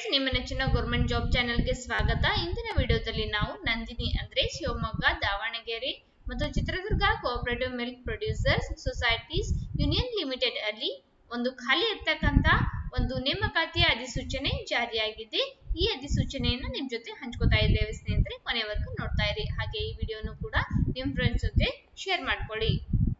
ನಿಮ್ಮ ನೆಚ್ಚಿನ government job ಚಾನೆಲ್ಗೆ ಸ್ವಾಗತ ಇಂದಿನ ವಿಡಿಯೋದಲ್ಲಿ ನಾವು ನಂದಿನಿ ಅಂದ್ರೆ ಶಿವಮೊಗ್ಗ ದಾವಣಗೆರೆ ಮತ್ತು Chitradurga cooperative milk producers societies union limited ಅಲ್ಲಿ ಒಂದು ಖಾಲಿ ಇರ್ತಕ್ಕಂತ ಒಂದು ನೇಮಕಾತಿಯ ಅಧಿಸೂಚನೆ ಜಾರಿಯಾಗಿದೆ ಈ ಅಧಿಸೂಚನೆಯನ್ನ ನಿಮ್ ಜೊತೆ ಹಂಚ್ಕೋತಾ ಇದ್ದೇವೆ ಸ್ನೇಹಿತರೆ ಕೊನೆವರೆಗೂ ನೋಡ್ತಾ ಇರಿ ಹಾಗೆ ಈ ವಿಡಿಯೋನು ಕೂಡ ನಿಮ್ ಫ್ರೆಂಡ್ಸ್ ಜೊತೆ ಶೇರ್ ಮಾಡ್ಕೊಳ್ಳಿ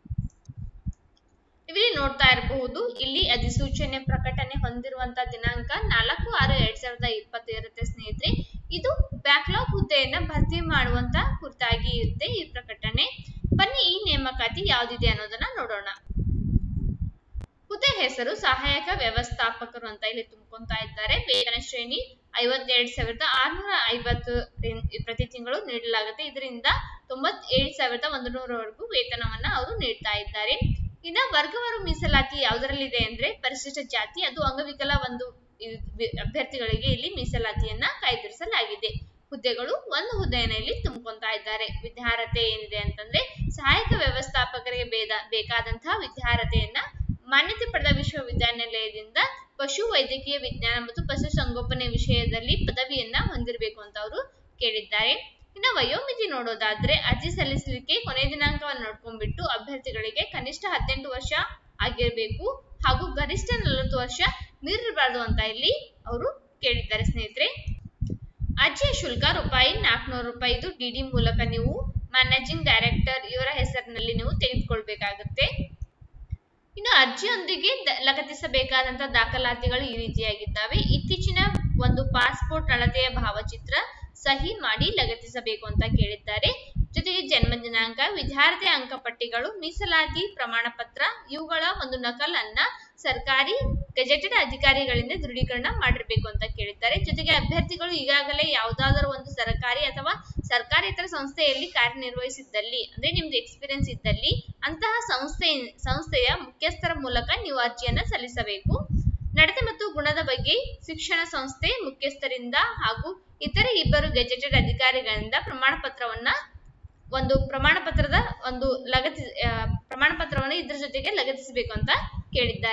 ಇಲ್ಲಿ ನೋಡ್ತಾ ಇರಬಹುದು ಇಲ್ಲಿ ಅಧಿಸೂಚನೆ ಪ್ರಕಟಣೆ ಹೊಂದಿರುವಂತ ದಿನಾಂಕ ನಾಲ್ಕು ಆರು ಎರಡ್ ಸಾವಿರದ ಇಪ್ಪತ್ತು ಇರುತ್ತೆ ಸ್ನೇಹಿತರೆ ಇದು ಬ್ಯಾಕ್ಲಾಗ್ ಹುದ್ದೆಯನ್ನ ಭರ್ತಿ ಮಾಡುವಂತ ಕುರಿತಾಗಿ ಇರುತ್ತೆ ಈ ಪ್ರಕಟಣೆ ಬನ್ನಿ ಈ ನೇಮಕಾತಿ ಯಾವ್ದಿದೆ ಅನ್ನೋದನ್ನ ನೋಡೋಣ ಹುದ್ದೆ ಹೆಸರು ಸಹಾಯಕ ವ್ಯವಸ್ಥಾಪಕರು ಅಂತ ಇಲ್ಲಿ ತುಂಬ್ಕೊಂತಾ ಇದ್ದಾರೆ ವೇತನ ಶ್ರೇಣಿ ಐವತ್ತೆರಡು ಸಾವಿರದ ಆರ್ನೂರ ಐವತ್ತು ಪ್ರತಿ ತಿಂಗಳು ನೀಡಲಾಗುತ್ತೆ ಇದರಿಂದ ತೊಂಬತ್ತೇಳು ಸಾವಿರದ ಒಂದು ನೂರವರೆಗೂ ವೇತನವನ್ನ ಅವರು ನೀಡ್ತಾ ಇದ್ದಾರೆ ಇನ್ನ ವರ್ಗವಾರು ಮೀಸಲಾತಿ ಯಾವುದರಲ್ಲಿದೆ ಅಂದ್ರೆ ಪರಿಶಿಷ್ಟ ಜಾತಿ ಅದು ಅಂಗವಿಕಲ ಒಂದು ಅಭ್ಯರ್ಥಿಗಳಿಗೆ ಇಲ್ಲಿ ಮೀಸಲಾತಿಯನ್ನ ಕಾಯ್ದಿರಿಸಲಾಗಿದೆ ಹುದ್ದೆಗಳು ಒಂದು ಹುದ್ದೆಯನ್ನ ಇಲ್ಲಿ ತುಂಬಿಕೊಂತಾ ಇದ್ದಾರೆ ವಿದ್ಯಾರ್ಹತೆ ಏನಿದೆ ಅಂತಂದ್ರೆ ಸಹಾಯಕ ವ್ಯವಸ್ಥಾಪಕರಿಗೆ ಬೇದ ಬೇಕಾದಂತಹ ವಿದ್ಯಾರ್ಹತೆಯನ್ನ ಮಾನ್ಯತೆ ಪಡೆದ ವಿಶ್ವವಿದ್ಯಾನಿಲಯದಿಂದ ಪಶು ವೈದ್ಯಕೀಯ ವಿಜ್ಞಾನ ಮತ್ತು ಪಶು ಸಂಗೋಪನೆ ವಿಷಯದಲ್ಲಿ ಪದವಿಯನ್ನ ಹೊಂದಿರಬೇಕು ಅಂತ ಅವರು ಕೇಳಿದ್ದಾರೆ ಇನ್ನ ವಯೋಮಿತಿ ನೋಡೋದಾದ್ರೆ ಅರ್ಜಿ ಸಲ್ಲಿಸಲಿಕ್ಕೆ ಕೊನೆ ದಿನಾಂಕವನ್ನು ನೋಡ್ಕೊಂಡ್ಬಿಟ್ಟು ಅಭ್ಯರ್ಥಿಗಳಿಗೆ ಕನಿಷ್ಠ ಹದಿನೆಂಟು ವರ್ಷ ಆಗಿರಬೇಕು ಹಾಗೂ ಗರಿಷ್ಠ ನಲವತ್ತು ವರ್ಷ ಮೀರಿರಬಾರ್ದು ಅಂತ ಇಲ್ಲಿ ಅವರು ಕೇಳಿದ್ದಾರೆ ಸ್ನೇಹಿತರೆ ಅರ್ಜಿಯ ಶುಲ್ಕ ರೂಪಾಯಿ ನಾಲ್ಕುನೂರು ರೂಪಾಯಿ ಇದು ಡಿಡಿ ಮೂಲಕ ನೀವು ಮ್ಯಾನೇಜಿಂಗ್ ಡೈರೆಕ್ಟರ್ ಇವರ ಹೆಸರಿನಲ್ಲಿ ನೀವು ತೆಗೆದುಕೊಳ್ಬೇಕಾಗುತ್ತೆ ಇನ್ನು ಅರ್ಜಿಯೊಂದಿಗೆ ಲಗತ್ತಿಸಬೇಕಾದಂತಹ ದಾಖಲಾತಿಗಳು ಈ ರೀತಿಯಾಗಿದ್ದಾವೆ ಇತ್ತೀಚಿನ ಒಂದು ಪಾಸ್ಪೋರ್ಟ್ ಅಳತೆಯ ಭಾವಚಿತ್ರ ಸಹಿ ಮಾಡಿ ಲಗತ್ತಿಸಬೇಕು ಅಂತ ಕೇಳಿದ್ದಾರೆ ಜೊತೆಗೆ ಜನ್ಮ ದಿನಾಂಕ ವಿದ್ಯಾರ್ಥಿ ಅಂಕಪಟ್ಟಿಗಳು ಮೀಸಲಾತಿ ಪ್ರಮಾಣ ಪತ್ರ ಇವುಗಳ ಒಂದು ನಕಲನ್ನ ಸರ್ಕಾರಿ ಗೆಜೆಟೆಡ್ ಅಧಿಕಾರಿಗಳಿಂದ ದೃಢೀಕರಣ ಮಾಡಿರ್ಬೇಕು ಅಂತ ಕೇಳಿದ್ದಾರೆ ಜೊತೆಗೆ ಅಭ್ಯರ್ಥಿಗಳು ಈಗಾಗಲೇ ಯಾವುದಾದರೂ ಒಂದು ಸರ್ಕಾರಿ ಅಥವಾ ಸರ್ಕಾರೇತರ ಸಂಸ್ಥೆಯಲ್ಲಿ ಕಾರ್ಯನಿರ್ವಹಿಸಿದ್ದಲ್ಲಿ ಅಂದ್ರೆ ನಿಮ್ದು ಎಕ್ಸ್ಪೀರಿಯನ್ಸ್ ಇದ್ದಲ್ಲಿ ಅಂತಹ ಸಂಸ್ಥೆ ಸಂಸ್ಥೆಯ ಮುಖ್ಯಸ್ಥರ ಮೂಲಕ ನೀವು ಅರ್ಜಿಯನ್ನ ಸಲ್ಲಿಸಬೇಕು ನಡತೆ ಮತ್ತು ಗುಣದ ಬಗ್ಗೆ ಶಿಕ್ಷಣ ಸಂಸ್ಥೆ ಮುಖ್ಯಸ್ಥರಿಂದ ಹಾಗೂ ಇತರೆ ಇಬ್ಬರು ಗೆಜೆಟೆಡ್ ಅಧಿಕಾರಿಗಳಿಂದ ಪ್ರಮಾಣ ಪತ್ರವನ್ನ ಒಂದು ಪ್ರಮಾಣ ಪತ್ರದ ಒಂದು ಲಗತಿ ಪ್ರಮಾಣ ಪತ್ರವನ್ನು ಇದ್ರ ಜೊತೆಗೆ ಲಗತ್ತಿಸಬೇಕು ಅಂತ ಕೇಳಿದ್ದಾರೆ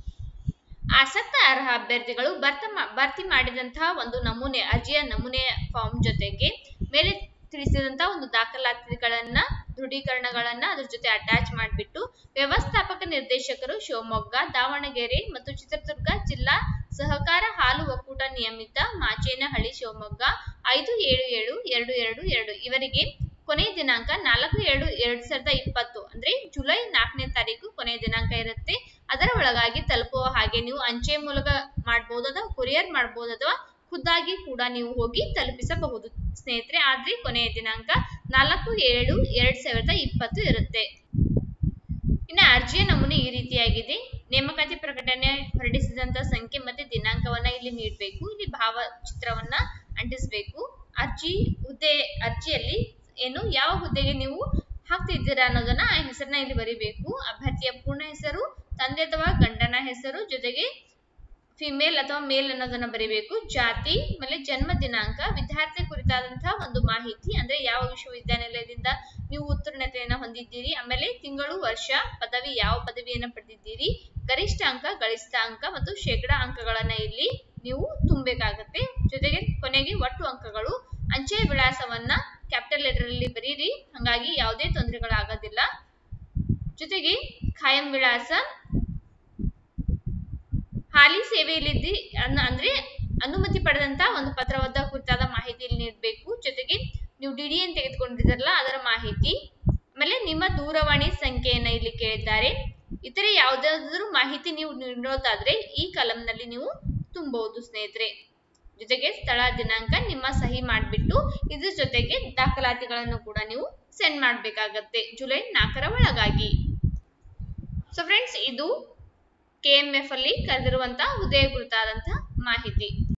ಆಸಕ್ತ ಅರ್ಹ ಅಭ್ಯರ್ಥಿಗಳು ಭರ್ತ ಭರ್ತಿ ಮಾಡಿದಂತಹ ಒಂದು ನಮೂನೆ ಅರ್ಜಿಯ ನಮೂನೆ ಫಾರ್ಮ್ ಜೊತೆಗೆ ಮೇಲೆ ತಿಳಿಸಿದಂತಹ ಒಂದು ದಾಖಲಾತಿಗಳನ್ನ ದೃಢೀಕರಣಗಳನ್ನ ಅದ್ರ ಜೊತೆ ಅಟ್ಯಾಚ್ ಮಾಡಿಬಿಟ್ಟು ವ್ಯವಸ್ಥಾಪಕ ನಿರ್ದೇಶಕರು ಶಿವಮೊಗ್ಗ ದಾವಣಗೆರೆ ಮತ್ತು ಚಿತ್ರದುರ್ಗ ಜಿಲ್ಲಾ ಸಹಕಾರ ಹಾಲು ಒಕ್ಕೂಟ ನಿಯಮಿತ ಮಾಚೇನಹಳ್ಳಿ ಶಿವಮೊಗ್ಗ ಐದು ಏಳು ಏಳು ಎರಡು ಎರಡು ಎರಡು ಇವರಿಗೆ ಕೊನೆಯ ದಿನಾಂಕ ನಾಲ್ಕು ಏಳು ಎರಡ್ ಸಾವಿರದ ಇಪ್ಪತ್ತು ಅಂದ್ರೆ ಜುಲೈ ನಾಲ್ಕನೇ ತಾರೀಕು ಕೊನೆಯ ದಿನಾಂಕ ಇರುತ್ತೆ ಅದರ ಒಳಗಾಗಿ ತಲುಪುವ ಹಾಗೆ ನೀವು ಅಂಚೆ ಮೂಲಕ ಮಾಡಬಹುದು ಅಥವಾ ಕೊರಿಯರ್ ಮಾಡಬಹುದು ಅಥವಾ ಖುದ್ದಾಗಿ ಕೂಡ ನೀವು ಹೋಗಿ ತಲುಪಿಸಬಹುದು ಸ್ನೇಹಿತರೆ ಆದ್ರೆ ಕೊನೆಯ ದಿನಾಂಕ ನಾಲ್ಕು ಏಳು ಎರಡ್ ಸಾವಿರದ ಇಪ್ಪತ್ತು ಇರುತ್ತೆ ಇನ್ನು ಅರ್ಜಿಯ ನಮೂನೆ ಈ ರೀತಿಯಾಗಿದೆ ನೇಮಕಾತಿ ಪ್ರಕಟಣೆ ಹೊರಡಿಸಿದಂತ ಸಂಖ್ಯೆ ಮತ್ತೆ ದಿನಾಂಕವನ್ನ ಇಲ್ಲಿ ನೀಡಬೇಕು ಇಲ್ಲಿ ಭಾವಚಿತ್ರವನ್ನ ಅಂಟಿಸಬೇಕು ಅರ್ಜಿ ಹುದ್ದೆ ಅರ್ಜಿಯಲ್ಲಿ ಏನು ಯಾವ ಹುದ್ದೆಗೆ ನೀವು ಹಾಕ್ತಿದ್ದೀರಾ ಅನ್ನೋದನ್ನ ಆ ಹೆಸರನ್ನ ಇಲ್ಲಿ ಬರಿಬೇಕು ಅಭ್ಯರ್ಥಿಯ ಪೂರ್ಣ ಹೆಸರು ತಂದೆ ಅಥವಾ ಗಂಡನ ಹೆಸರು ಜೊತೆಗೆ ಫಿಮೇಲ್ ಅಥವಾ ಮೇಲ್ ಅನ್ನೋದನ್ನ ಬರಿಬೇಕು ಜಾತಿ ಆಮೇಲೆ ಜನ್ಮ ದಿನಾಂಕ ವಿದ್ಯಾರ್ಥಿ ಕುರಿತಾದಂತಹ ಒಂದು ಮಾಹಿತಿ ಅಂದ್ರೆ ಯಾವ ವಿಶ್ವವಿದ್ಯಾನಿಲಯದಿಂದ ನೀವು ಉತ್ತೀರ್ಣತೆಯನ್ನ ಹೊಂದಿದ್ದೀರಿ ಆಮೇಲೆ ತಿಂಗಳು ವರ್ಷ ಪದವಿ ಯಾವ ಪದವಿಯನ್ನ ಪಡೆದಿದ್ದೀರಿ ಗರಿಷ್ಠ ಅಂಕ ಗರಿಷ್ಠ ಅಂಕ ಮತ್ತು ಶೇಕಡಾ ಅಂಕಗಳನ್ನ ಇಲ್ಲಿ ನೀವು ತುಂಬಬೇಕಾಗತ್ತೆ ಜೊತೆಗೆ ಕೊನೆಗೆ ಒಟ್ಟು ಅಂಕಗಳು ಅಂಚೆ ವಿಳಾಸವನ್ನ ಕ್ಯಾಪಿಟಲ್ ಲೆಟರ್ ಅಲ್ಲಿ ಬರೀರಿ ಹಂಗಾಗಿ ಯಾವುದೇ ತೊಂದರೆಗಳಾಗೋದಿಲ್ಲ ಜೊತೆಗೆ ಖಾಯಂ ವಿಳಾಸ ಹಾಲಿ ಸೇವೆಯಲ್ಲಿದ್ದಿ ಅಂದ್ರೆ ಅನುಮತಿ ಪಡೆದಂತ ಒಂದು ಪತ್ರವದ್ದ ಕುರಿತಾದ ಮಾಹಿತಿ ಇಲ್ಲಿ ನೀಡಬೇಕು ಜೊತೆಗೆ ನೀವು ಡಿ ಡಿ ಎನ್ ತೆಗೆದುಕೊಂಡಿದ್ದಾರಲ್ಲ ಅದರ ಮಾಹಿತಿ ಆಮೇಲೆ ನಿಮ್ಮ ದೂರವಾಣಿ ಸಂಖ್ಯೆಯನ್ನ ಇಲ್ಲಿ ಕೇಳಿದ್ದಾರೆ ಇತರೆ ಯಾವುದಾದ್ರೂ ಮಾಹಿತಿ ನೀವು ನೀಡೋದಾದ್ರೆ ಈ ಕಲಂನಲ್ಲಿ ನೀವು ತುಂಬಬಹುದು ಸ್ನೇಹಿತರೆ ಜೊತೆಗೆ ಸ್ಥಳ ದಿನಾಂಕ ನಿಮ್ಮ ಸಹಿ ಮಾಡಿಬಿಟ್ಟು ಇದ್ರ ಜೊತೆಗೆ ದಾಖಲಾತಿಗಳನ್ನು ಕೂಡ ನೀವು ಸೆಂಡ್ ಮಾಡಬೇಕಾಗತ್ತೆ ಜುಲೈ ನಾಲ್ಕರ ಒಳಗಾಗಿ ಸೊ ಫ್ರೆಂಡ್ಸ್ ಇದು ಕೆ ಎಂ ಎಫ್ ಅಲ್ಲಿ ಕರೆದಿರುವಂತಹ ಹುದ್ದೆಯ ಕುರಿತಾದಂತಹ ಮಾಹಿತಿ